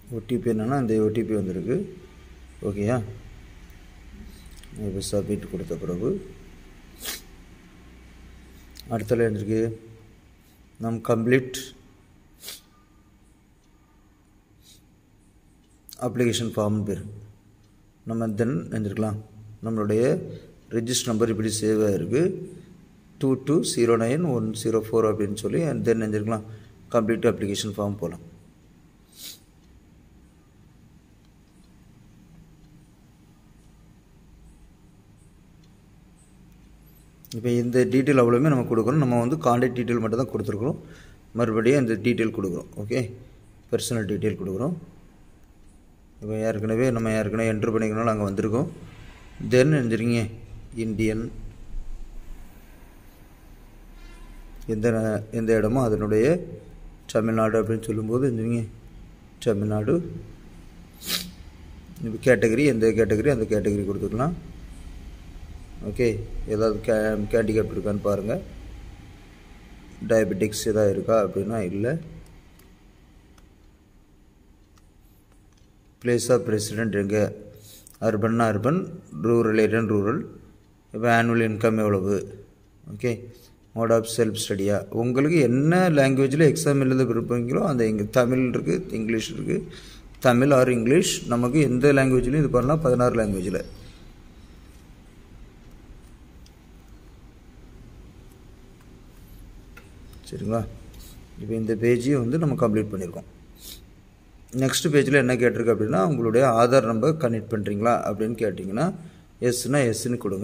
OTP என்னென்னா இந்த OTP வந்திருக்கு ஓகேயா இப்போ சப்மிட் கொடுத்த பிறகு அடுத்தல இருந்திருக்கு நம் கம்ப்ளீட் அப்ளிகேஷன் ஃபார்ம் பேர் நம்ம தென் எழுந்திருக்கலாம் நம்மளுடைய ரெஜிஸ்டர் நம்பர் இப்படி சேவ் ஆகிருக்கு two two zero nine one zero four அப்படின்னு சொல்லி தென் எழுந்திருக்கலாம் கம்ப்ளீட் அப்ளிகேஷன் ஃபார்ம் போகலாம் இப்போ இந்த டீட்டெயில் அவ்வளோவுமே நம்ம கொடுக்குறோம் நம்ம வந்து காண்டாக்ட் டீட்டெயில் மட்டும் தான் கொடுத்துருக்குறோம் மறுபடியும் இந்த டீட்டெயில் கொடுக்குறோம் ஓகே பர்சனல் டீட்டெயில் கொடுக்குறோம் இப்போ ஏற்கனவே நம்ம ஏற்கனவே என்ட்ரு பண்ணிக்கனால அங்கே வந்திருக்கோம் தென் எழுந்திரிங்க இந்தியன் எந்த எந்த இடமோ அதனுடைய தமிழ்நாடு அப்படின்னு சொல்லும்போது எழுந்திரிங்க தமிழ்நாடு இப்போ கேட்டகரி எந்த கேட்டகரி அந்த கேட்டகரி கொடுத்துக்கலாம் ஓகே ஏதாவது கே கேண்டிகேப் இருக்கான்னு பாருங்கள் டயபெட்டிக்ஸ் எதாவது இருக்கா அப்படின்னா இல்லை பிளேஸ் ஆஃப் ரெசிடெண்ட் எங்கே அர்பன்னா அர்பன் ரூரல் ஏரியான் ரூரல் இப்போ ஆனுவல் இன்கம் எவ்வளவு ஓகே மோட் ஆஃப் செல்ஃப் ஸ்டடியா உங்களுக்கு என்ன லாங்குவேஜில் எக்ஸாம் எழுத விருப்பங்களோ அந்த இங்கே தமிழ் இருக்குது இங்கிலீஷ் இருக்குது தமிழ் ஆர் இங்கிலீஷ் நமக்கு எந்த லாங்குவேஜ்லையும் இது பண்ணலாம் பதினாறு லாங்குவேஜில் சரிங்களா இப்போ இந்த பேஜையும் வந்து நம்ம கம்ப்ளீட் பண்ணியிருக்கோம் நெக்ஸ்ட் பேஜில் என்ன கேட்டிருக்கு அப்படின்னா உங்களுடைய ஆதார் நம்பர் கனெக்ட் பண்ணுறீங்களா அப்படின்னு கேட்டிங்கன்னா எஸ்னா எஸ்ன்னு கொடுங்க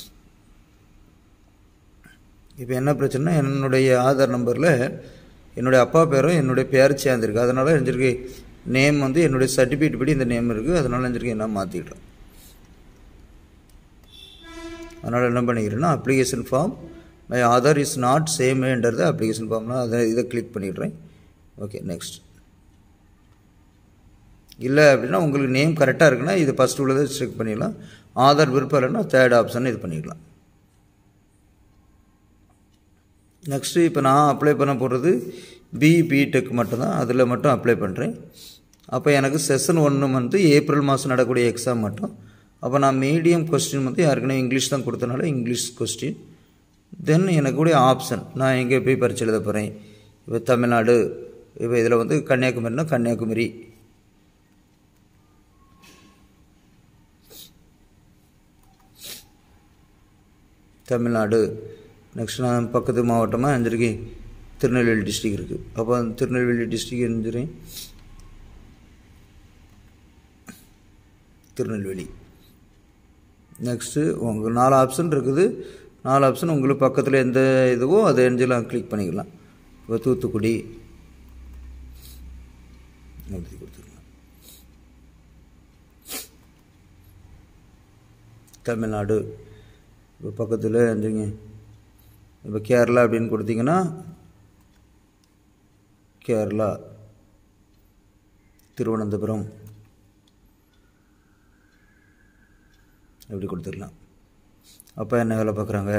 இப்போ என்ன பிரச்சனைனா என்னுடைய ஆதார் நம்பரில் என்னுடைய அப்பா பேரும் என்னுடைய பேர் சேர்ந்துருக்கு அதனால் எழுந்திருக்கு நேம் வந்து என்னுடைய சர்டிஃபிகேட் படி இந்த நேம் இருக்குது அதனால் எழுந்திருக்கு என்ன மாற்றிக்கிட்டோம் அதனால் என்ன பண்ணிக்கிறேன்னா application form my Aadhaar is not சேம்ன்றது அப்ளிகேஷன் ஃபார்ம்னால் அதை இதை கிளிக் பண்ணிடுறேன் ஓகே நெக்ஸ்ட் இல்லை அப்படின்னா உங்களுக்கு நேம் கரெக்டாக இருக்குன்னா இது ஃபஸ்ட்டு உள்ளதை செக் பண்ணிடலாம் ஆதார் விருப்பம் இல்லைன்னா தேர்ட் ஆப்ஷன் இது பண்ணிக்கலாம் நெக்ஸ்ட்டு இப்போ நான் அப்ளை பண்ண போகிறது பி பிடெக் மட்டும்தான் அதில் மட்டும் அப்ளை பண்ணுறேன் அப்போ எனக்கு செஷன் ஒன்று வந்து ஏப்ரல் மாதம் நடக்கக்கூடிய எக்ஸாம் மட்டும் அப்போ நான் மீடியம் கொஸ்டின் வந்து யாருக்குன்னா இங்கிலீஷ் தான் கொடுத்தனால இங்கிலீஷ் கொஸ்டின் தென் எனக்கு கூட ஆப்ஷன் நான் எங்கே போய் பரிச்சு எழுத போகிறேன் இப்போ தமிழ்நாடு இப்போ இதில் வந்து கன்னியாகுமரினா கன்னியாகுமரி தமிழ்நாடு நெக்ஸ்ட் நான் பக்கத்து மாவட்டமாக எழுந்திருக்கேன் திருநெல்வேலி டிஸ்ட்ரிக் இருக்குது அப்போ அந்த திருநெல்வேலி டிஸ்ட்ரிக் எழுந்திரேன் திருநெல்வேலி நெக்ஸ்ட்டு உங்களுக்கு நாலு ஆப்ஷன் இருக்குது நாலு ஆப்ஷன் உங்களுக்கு பக்கத்தில் எந்த இதுவோ அதை எழுந்திலாம் கிளிக் பண்ணிக்கலாம் இப்போ தூத்துக்குடி எழுதி கொடுத்துக்கலாம் தமிழ்நாடு இப்போ பக்கத்தில் எழுந்திரிங்க இப்போ கேரளா அப்படின்னு கொடுத்தீங்கன்னா கேரளா திருவனந்தபுரம் எப்படி கொடுத்துடலாம் அப்போ என்ன வேலை பார்க்குறாங்க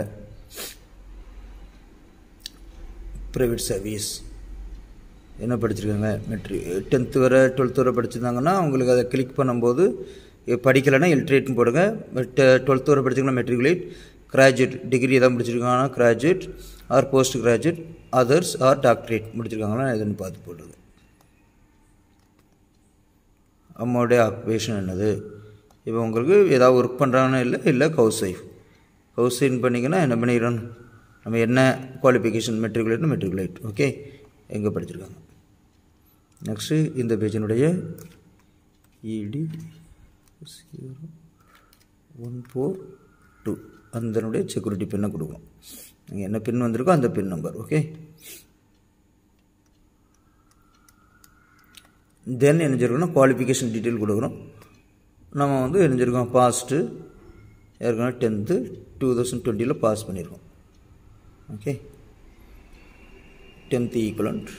ப்ரைவேட் சர்வீஸ் என்ன படிச்சிருக்காங்க மெட்ரிக் டென்த்து வரை டுவெல்த்து வரை படிச்சிருந்தாங்கன்னா உங்களுக்கு அதை கிளிக் பண்ணும்போது படிக்கலைன்னா இல்ட்ரேட்னு போடுங்க பட் டுவெல்த்து வரை படிச்சிங்கன்னா மெட்ரிகுலேட் கிராஜுவேட் டிகிரி எதாவது முடிச்சிருக்காங்கன்னா graduate or post graduate others or doctorate முடிச்சிருக்காங்களா எதுன்னு பார்த்து போடுறது அம்மாவுடைய ஆக்குபேஷன் என்னது இப்போ உங்களுக்கு ஏதாவது ஒர்க் பண்ணுறாங்கன்னா இல்லை இல்லை ஹவுஸ் ஒய்ஃப் ஹவுஸ் ஒய்ஃப் பண்ணிங்கன்னா என்ன பண்ணிக்கிறோம் நம்ம என்ன குவாலிஃபிகேஷன் மெட்ரிகுலேட்னு மெட்ரிகுலேட் ஓகே எங்கே படிச்சிருக்காங்க நெக்ஸ்ட்டு இந்த பேஜினுடைய இடி ஜீரோ ஒன் ஃபோர் டூ அதனுடைய செக்யூரிட்டி பின்னை கொடுக்கும் நீங்கள் என்ன பின் வந்திருக்கோ அந்த பின் நம்பர் ஓகே தென் என்ன செய்யறோம்னா குவாலிஃபிகேஷன் டீட்டெயில் கொடுக்குறோம் நம்ம வந்து எழுந்திருக்கோம் பாஸ்ட்டு ஏற்கனவே டென்த்து டூ தௌசண்ட் டுவெண்ட்டியில் பாஸ் பண்ணியிருக்கோம் ஓகே டென்த்து ஈக்குவலண்ட்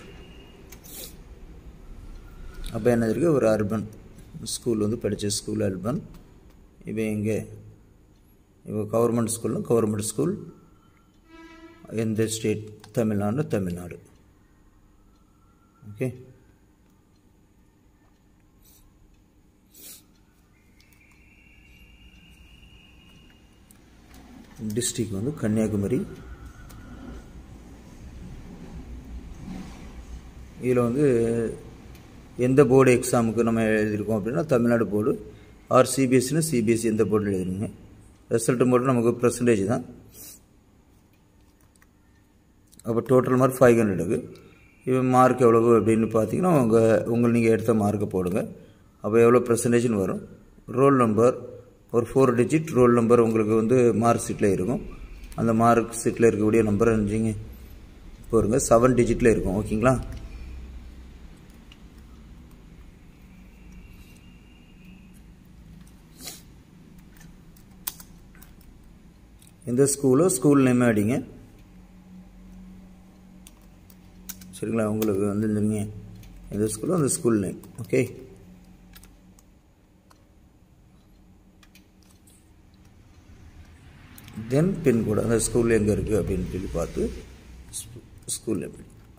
அப்போ என்ன இருக்குது ஒரு அர்பன் ஸ்கூல் வந்து படித்த ஸ்கூல் அர்பன் இப்போ எங்கே இப்போ கவர்மெண்ட் ஸ்கூல்னா கவர்மெண்ட் ஸ்கூல் எந்த state Tamil Nadu Tamil Nadu okay district வந்து கன்னியாகுமரி இதில் வந்து எந்த போர்டு எக்ஸாமுக்கு நம்ம எழுதியிருக்கோம் அப்படின்னா தமிழ்நாடு போர்டு ஆர் சிபிஎஸ்சினா சிபிஎஸ்சி எந்த போர்டில் எழுதுறீங்க ரிசல்ட்டு மட்டும் நமக்கு பர்சன்டேஜ் தான் அப்போ டோட்டல் மார்க் ஃபைவ் ஹண்ட்ரடுக்கு இப்போ மார்க் எவ்வளவு அப்படின்னு பார்த்தீங்கன்னா உங்கள் உங்கள் நீங்கள் எடுத்த மார்க்கை போடுங்க அப்போ எவ்வளோ பர்சன்டேஜ்னு வரும் ரோல் நம்பர் ஒரு ஃபோர் டிஜிட் ரோல் நம்பர் உங்களுக்கு வந்து மார்க் ஷீட்டில் இருக்கும் அந்த மார்க் ஷீட்டில் இருக்கக்கூடிய நம்பர் நினச்சிங்க போருங்க செவன் டிஜிட்டில் இருக்கும் ஓகேங்களா எந்த ஸ்கூலோ ஸ்கூல் நேமே அடிங்க சரிங்களா உங்களுக்கு வந்து இருந்துருங்க எந்த ஸ்கூலோ அந்த school name okay then pin code அந்த ஸ்கூல் எங்கே இருக்குது அப்படின்னு சொல்லி பார்த்து ஸ்கூல் நேம்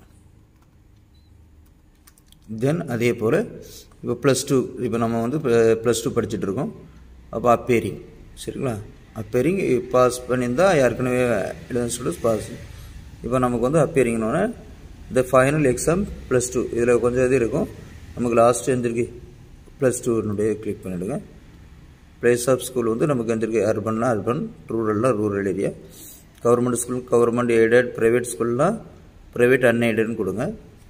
தென் அதே போல் இப்போ ப்ளஸ் டூ இப்போ நம்ம வந்து ப்ளஸ் டூ படிச்சுட்டு இருக்கோம் அப்போ அப்பேரிங் சரிங்களா அப்பேரிங் பாஸ் பண்ணியிருந்தா ஏற்கனவே எழுத ஸ்டூடெண்ட்ஸ் பாஸ் இப்போ நமக்கு வந்து அப்பேரிங்னோடனே இந்த ஃபைனல் எக்ஸாம் ப்ளஸ் டூ இதில் கொஞ்சம் இது இருக்கும் நமக்கு லாஸ்ட் எந்திருக்கு ப்ளஸ் டூனுடைய கிளிக் பண்ணிவிடுங்க பிளேஸ் ஆஃப் ஸ்கூல் வந்து நமக்கு எந்திருக்கு அர்பன்னா அர்பன் ரூரல்லாம் rural area government school government aided private ஸ்கூல்லாம் ப்ரைவேட் அன்எய்டட்னு கொடுங்க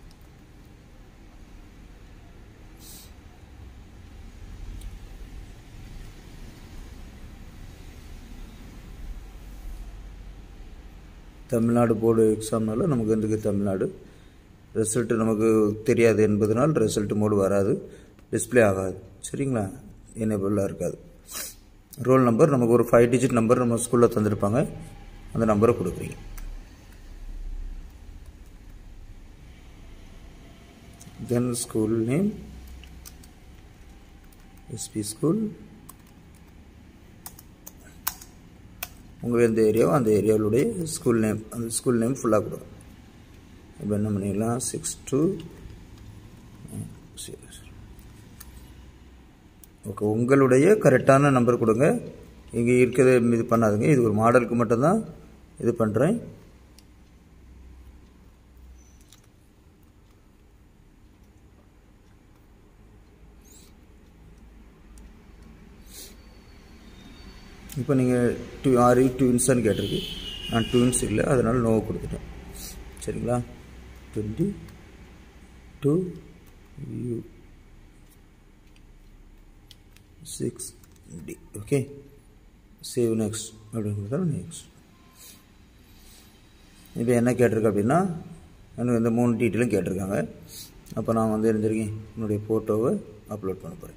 தமிழ்நாடு போர்டு எக்ஸாம்னால நமக்கு வந்துருக்கு தமிழ்நாடு ரிசல்ட்டு நமக்கு தெரியாது என்பதனால் ரிசல்ட் மோடு வராது டிஸ்பிளே ஆகாது சரிங்களா எனேபிளாக இருக்காது ரோல் நம்பர் நமக்கு ஒரு ஃபைவ் டிஜிட் நம்பர் நம்ம ஸ்கூலில் தந்திருப்பாங்க அந்த நம்பரை கொடுக்குறீங்க then school name SP school உங்கள் எந்த ஏரியாவோ அந்த ஏரியாவுடைய ஸ்கூல் நேம் அந்த ஸ்கூல் நேம் ஃபுல்லாக கொடுங்க இப்போ என்ன பண்ணிடலாம் சிக்ஸ் டூ ஓகே உங்களுடைய கரெக்டான நம்பர் கொடுங்க இங்கே இருக்கிறத இது பண்ணாதுங்க இது ஒரு மாடலுக்கு மட்டும்தான் இது பண்ணுறேன் இப்போ நீங்கள் டூ ஆறு ட்வின்ஸான்னு கேட்டிருக்கு நான் ட்வின்ஸ் இல்லை அதனால் நோ கொடுத்துட்டேன் சரிங்களா twenty two U six D okay save next அப்படிங்கிறதால நெக்ஸ்ட் இப்போ என்ன கேட்டிருக்கு அப்படின்னா எனக்கு இந்த மூணு டீட்டெயிலும் கேட்டிருக்காங்க அப்போ நான் வந்து இருந்திருக்கேன் என்னுடைய ஃபோட்டோவை அப்லோட் பண்ண போகிறேன்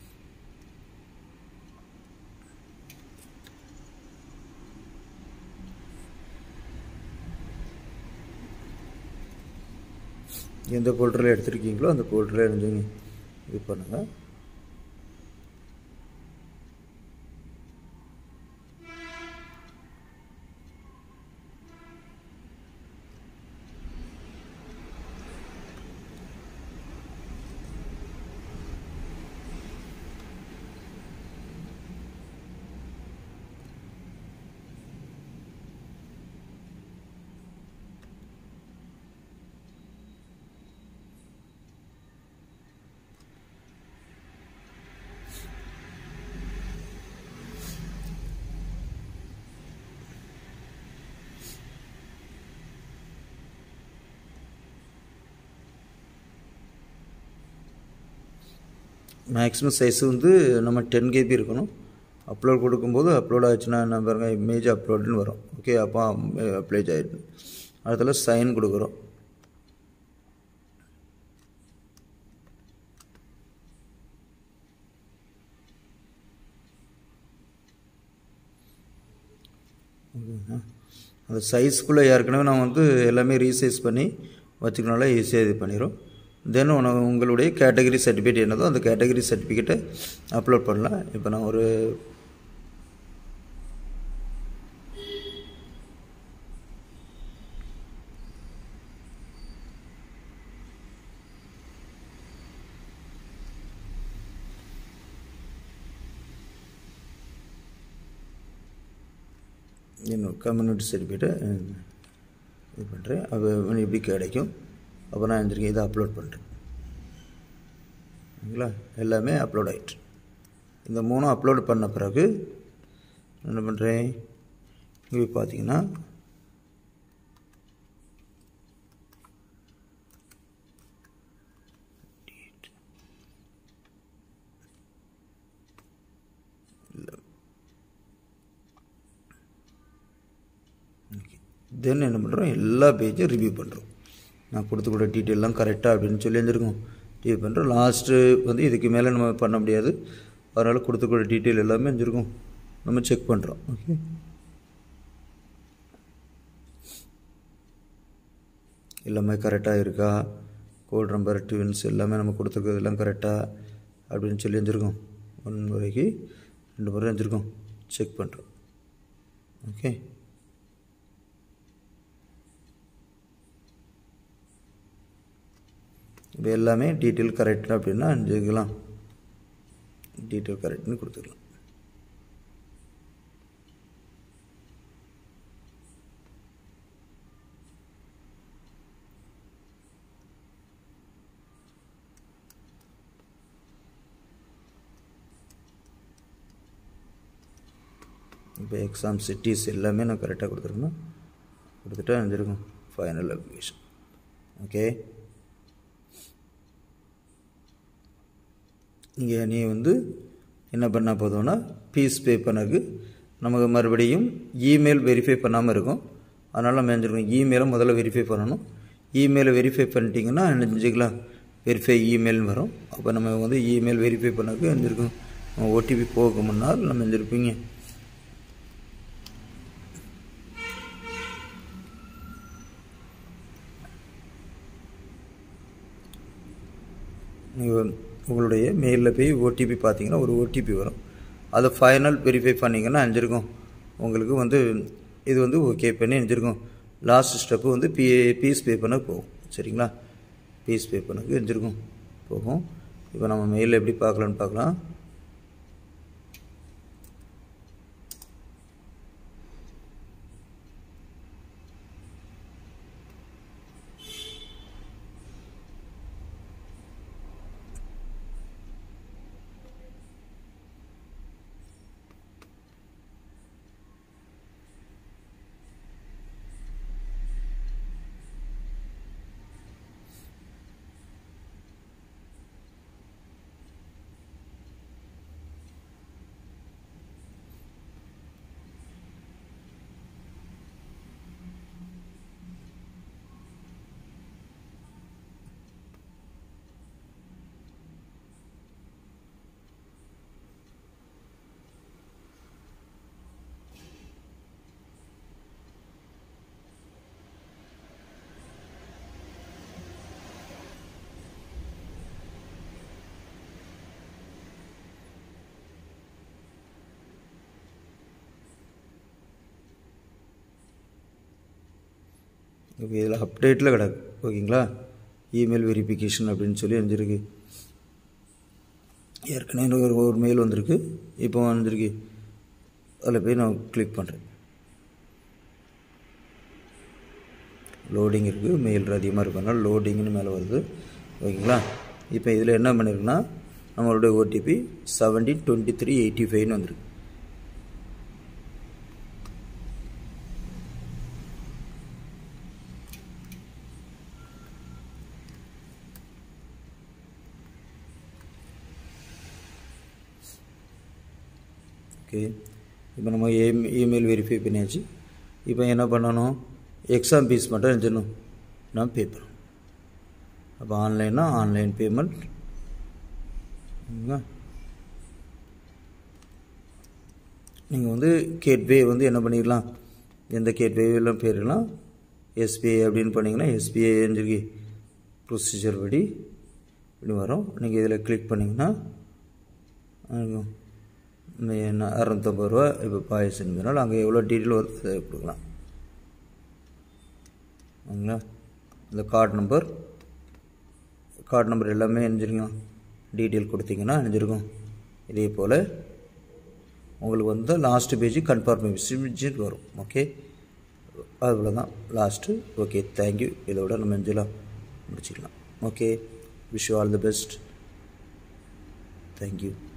எந்த போல்டரில் எடுத்துருக்கீங்களோ அந்த போல்டரில் இருந்துங்க இது பண்ணுங்கள் மேக்ஸிமம் சைஸ் வந்து நம்ம டென் கேபி இருக்கணும் அப்லோட் கொடுக்கும்போது அப்லோட் ஆச்சுன்னா என்ன பாருங்க இமேஜ் அப்லோடுன்னு வரும் ஓகே அப்போ அப்ளேஜ் ஆகிடுது அதில் சைன் கொடுக்குறோம் ஓகேங்களா அந்த சைஸ்க்குள்ளே ஏற்கனவே நான் வந்து எல்லாமே ரீசைஸ் பண்ணி வச்சுக்கனால ஈஸியாக இது பண்ணிடும் தென் உனக்கு உங்களுடைய கேட்டகரி சர்டிஃபிகேட் என்னதோ அந்த கேட்டகரி சர்டிஃபிகேட்டை அப்லோட் பண்ணலாம் இப்போ நான் ஒரு என்னோட கம்யூனிட்டி சர்டிஃபிகேட்டை இது பண்ணுறேன் அப்போ எப்படி கிடைக்கும் அப்போ நான் எழுந்திருக்கேன் இதை அப்லோட் பண்ணுறேன் ஓகேங்களா எல்லாமே அப்லோட் ஆகிட்டு இந்த மூணும் அப்லோட் பண்ண பிறகு என்ன பண்ணுறேன் இங்கே பார்த்தீங்கன்னா தென் என்ன பண்ணுறோம் எல்லா பேஜும் ரிவ்யூ பண்ணுறோம் நான் கொடுத்து கூட டீட்டெயிலாம் கரெக்டாக அப்படின்னு சொல்லி இருந்திருக்கோம் ரிவ்யூ பண்ணுறோம் லாஸ்ட்டு வந்து இதுக்கு மேலே நம்ம பண்ண முடியாது அதனால் கொடுத்து கூட டீட்டெயில் எல்லாமே இருந்திருக்கும் நம்ம செக் பண்ணுறோம் ஓகே எல்லாமே கரெக்டாக இருக்கா கோட் நம்பர் ட்யூன்ஸ் எல்லாமே நம்ம கொடுத்துருக்கிறது எல்லாம் கரெக்டாக அப்படின்னு சொல்லி இருந்திருக்கோம் ஒன் முறைக்கு ரெண்டு முறை இருந்திருக்கோம் செக் பண்ணுறோம் ஓகே இப்போ எல்லாமே டீட்டெயில் கரெக்ட் அப்படின்னா அஞ்சுக்கலாம் டீட்டெயில் கரெக்ட்னு கொடுத்துக்கலாம் இப்போ எக்ஸாம் சிட்டிஸ் எல்லாமே நான் கரெக்டாக கொடுத்துருக்கணும் கொடுத்துட்டா அஞ்சிருக்கும் ஃபைனல் அப்ளிகேஷன் ஓகே இங்கே நீ வந்து என்ன பண்ணால் போதும்னா ஃபீஸ் பே பண்ணக்கு நமக்கு மறுபடியும் இமெயில் வெரிஃபை பண்ணாமல் இருக்கும் அதனால் நம்ம செஞ்சுருக்கோம் இமெயிலை முதல்ல வெரிஃபை பண்ணணும் இமெயிலை வெரிஃபை பண்ணிட்டீங்கன்னா என்ன செஞ்சுக்கலாம் வெரிஃபை இமெயில்னு வரும் அப்போ நம்ம வந்து இமெயில் வெரிஃபை பண்ணக்கு செஞ்சுருக்கோம் ஓடிபி போக முன்னால் நம்ம செஞ்சுருப்பீங்க நீங்கள் உங்களுடைய மெயிலில் போய் ஓடிபி பார்த்தீங்கன்னா ஒரு ஓடிபி வரும் அதை ஃபைனல் வெரிஃபை பண்ணிங்கன்னா அஞ்சிருக்கும் உங்களுக்கு வந்து இது வந்து ஓகே பண்ணி அஞ்சிருக்கும் லாஸ்ட் ஸ்டெப்பு வந்து பி பீஸ் பே பண்ண போகும் சரிங்களா பீஸ் பே பண்ணக்கு அஞ்சிருக்கும் போகும் இப்போ நம்ம மெயிலில் எப்படி பார்க்கலான்னு பார்க்கலாம் ஓகே இதில் அப்டேட்டில் கிடக்கு ஓகேங்களா இமெயில் வெரிஃபிகேஷன் அப்படின்னு சொல்லி வந்துருக்கு ஏற்கனவே ஒரு ஒரு மெயில் வந்திருக்கு இப்போ வந்திருக்கு அதில் போய் நான் கிளிக் பண்ணுறேன் லோடிங் இருக்குது மெயில் அதிகமாக இருக்கனால லோடிங்னு மேலே வருது ஓகேங்களா இப்போ இதில் என்ன பண்ணிருக்குன்னா நம்மளுடைய OTP seventeen twenty three eighty ஃபைவ்னு வந்திருக்கு ஓகே இப்போ நம்ம ஏ இமெயில் வெரிஃபை பண்ணியாச்சு இப்போ என்ன பண்ணணும் எக்ஸாம் ஃபீஸ் மட்டும் எழுதிடணும் நான் பே பண்ணணும் அப்போ ஆன்லைன்னா ஆன்லைன் பேமெண்ட் நீங்கள் வந்து கேட்வே வந்து என்ன பண்ணிடலாம் எந்த கேட்வேலாம் பேருலாம் எஸ்பிஐ அப்படின்னு பண்ணிங்கன்னா எஸ்பிஐ எழுந்திருக்கு ப்ரொசீஜர் படி இப்படி வரும் நீங்கள் இதில் கிளிக் பண்ணிங்கன்னா என்ன அறநூற்றம்பது ரூபா இப்போ பாயசங்கிறனால அங்கே எவ்வளோ டீட்டெயில் வருது அதை கொடுக்கலாம் ஓகேங்களா இந்த கார்டு நம்பர் கார்டு நம்பர் எல்லாமே அணிஞ்சிருங்க டீட்டெயில் கொடுத்தீங்கன்னா அணிஞ்சிருக்கும் இதே போல் உங்களுக்கு வந்து லாஸ்ட் பேஜ் கன்ஃபார்மேஷன் வரும் ஓகே அவ்வளோதான் லாஸ்ட்டு ஓகே தேங்க்யூ இதோட நம்ம எஞ்சலாம் முடிச்சிக்கலாம் okay wish you all the best thank you